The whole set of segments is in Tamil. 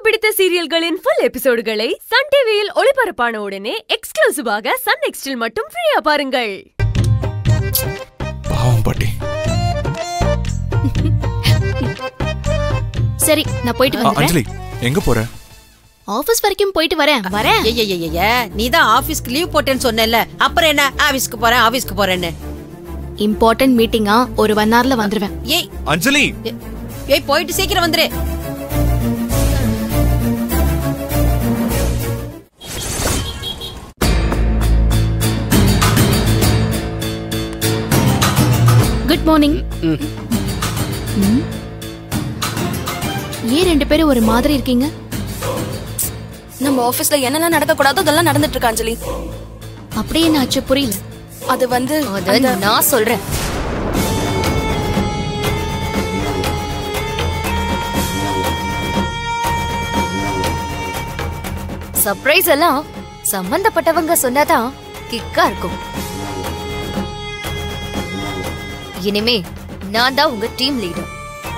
பிடித்த சீரியல்களின் ஃபுல் எபிசோடுகளை சன் டிவியில் ஒளிபரப்பான உடனே எக்ஸ்க்ளூசிவாக சன் நெக்ஸ்டில் மட்டும் ஃப்ரீயா பாருங்கள் பாவம் பாட்டி சரி நான் போயிட்டு ஆ, வந்துடுறேன் அஞ்சலி எங்க போற ஆபீஸ் வரைக்கும் போயிட்டு வரேன் வரேன் ஐயய்யய்ய நீ தான் ஆபீஸ்க்கு லீவ் போட்டேன்னு சொன்னேல்ல அப்புறம் என்ன ஆபீஸ்க்கு போறேன் ஆபீஸ்க்கு போறேன்னு இம்பார்ட்டன்ட் மீட்டிங்கா ஒரு ஒன் ஹவர்ல வந்துருவேன் ஏய் அஞ்சலி ஏ- ஏய் போயிட்டு சீக்கிரம் வந்துரு குட் மார்னிங் ஏன் ரெண்டு பேரும் ஒரு மாதிரி இருக்கீங்க நம்ம ஆபீஸ்ல என்னெல்லாம் நடக்க கூடாதோ அதெல்லாம் நடந்துட்டு இருக்கு அஞ்சலி அப்படியே என்ன ஆச்சு புரியல அது வந்து அத நான் சொல்றேன் சர்ப்ரைஸ் எல்லாம் சம்பந்தப்பட்டவங்க சொன்னாதான் கிக்கா இருக்கும் இனிமே நான் தான் உங்க டீம் லீடர்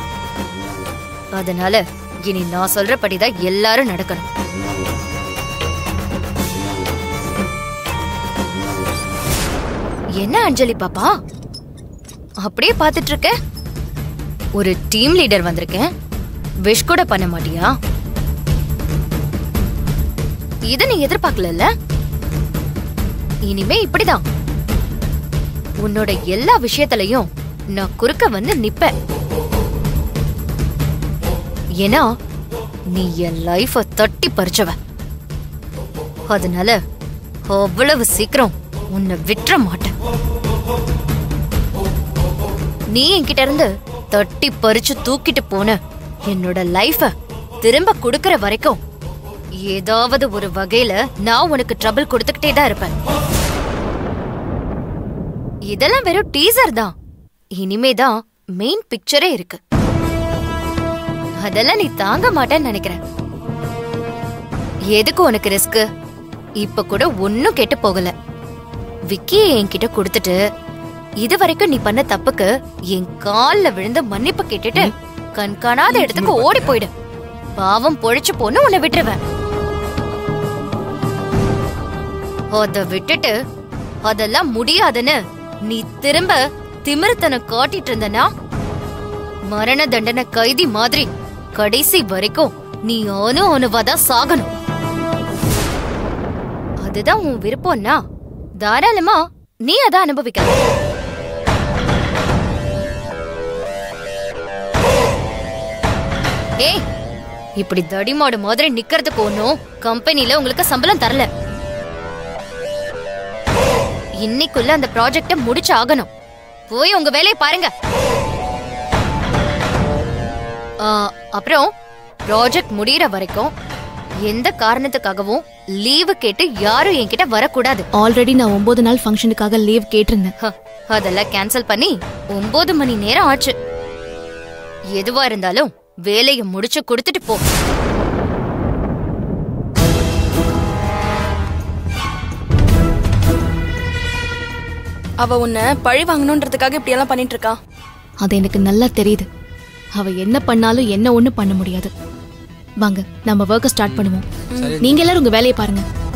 அதனால இனி நான் சொல்றபடிதான் எல்லாரும் நடக்கணும் என்ன அஞ்சலி பாப்பா அப்படியே பார்த்துட்டு இருக்க ஒரு டீம் லீடர் வந்திருக்கேன் விஷ் கூட பண்ண மாட்டியா இத நீ எதிர்பார்க்கல இனிமே இப்படிதான் உன்னோட எல்லா விஷயத்திலையும் நான் குறுக்க வந்து நிப்பேன் ஏன்னா நீ என் லைஃப தட்டி பறிச்சவ அதனால அவ்வளவு சீக்கிரம் உன்னை விட்டுற மாட்டேன் நீ என்கிட்ட இருந்து தட்டி பறிச்சு தூக்கிட்டு போன என்னோட லைஃப திரும்ப கொடுக்கற வரைக்கும் ஏதாவது ஒரு வகையில நான் உனக்கு ட்ரபிள் கொடுத்துக்கிட்டே தான் இருப்பேன் இதெல்லாம் வெறும் டீசர் தான் இனிமே தான் மெயின் பிக்சரே இருக்கு அதெல்லாம் நீ தாங்க மாட்டேன்னு நினைக்கிறேன் எதுக்கு உனக்கு ரிஸ்க் இப்ப கூட ஒன்னும் கெட்டு போகல விக்கிய என்கிட்ட கொடுத்துட்டு இது வரைக்கும் நீ பண்ண தப்புக்கு என் கால்ல விழுந்து மன்னிப்பு கேட்டுட்டு கண் காணாத இடத்துக்கு ஓடி போயிடு பாவம் பொழைச்சு போன்னு உன்னை விட்டுருவேன் அத விட்டுட்டு அதெல்லாம் முடியாதுன்னு நீ திரும்ப திமிருத்தனம் காட்டிட்டு இருந்தனா மரண தண்டனை கைதி மாதிரி கடைசி வரைக்கும் நீ அணு அணுவாதான் சாகணும் அதுதான் உன் விருப்பம்னா தாராளமா நீ அத அனுபவிக்கலாம் ஏய் இப்படி தடிமாடு மாதிரி நிக்கிறதுக்கு ஒன்னும் கம்பெனில உங்களுக்கு சம்பளம் தரல இன்னைக்குள்ள அந்த ப்ராஜெக்ட முடிச்சு ஆகணும் போய் உங்க வேலையை பாருங்க ஆ, அப்புறம் ப்ராஜெக்ட் முடியற வரைக்கும் எந்த காரணத்துக்காகவும் லீவு கேட்டு யாரும் என்கிட்ட வரக்கூடாது ஆல்ரெடி நான் ஒன்பது நாள் ஃபங்க்ஷனுக்காக லீவ் கேட்டிருந்தேன் ஹ, அதெல்லாம் கேன்சல் பண்ணி ஒன்பது மணி நேரம் ஆச்சு எதுவா இருந்தாலும் வேலையை முடிச்சு கொடுத்துட்டு போ அவ உன்னை பழி வாங்கணுன்றதுக்காக இப்படி எல்லாம் பண்ணிட்டு இருக்கா அது எனக்கு நல்லா தெரியுது அவ என்ன பண்ணாலும் என்ன ஒண்ணு பண்ண முடியாது வாங்க நம்ம ஒர்க்க ஸ்டார்ட் பண்ணுவோம் நீங்க எல்லாரும் உங்க வேலையை பாருங்க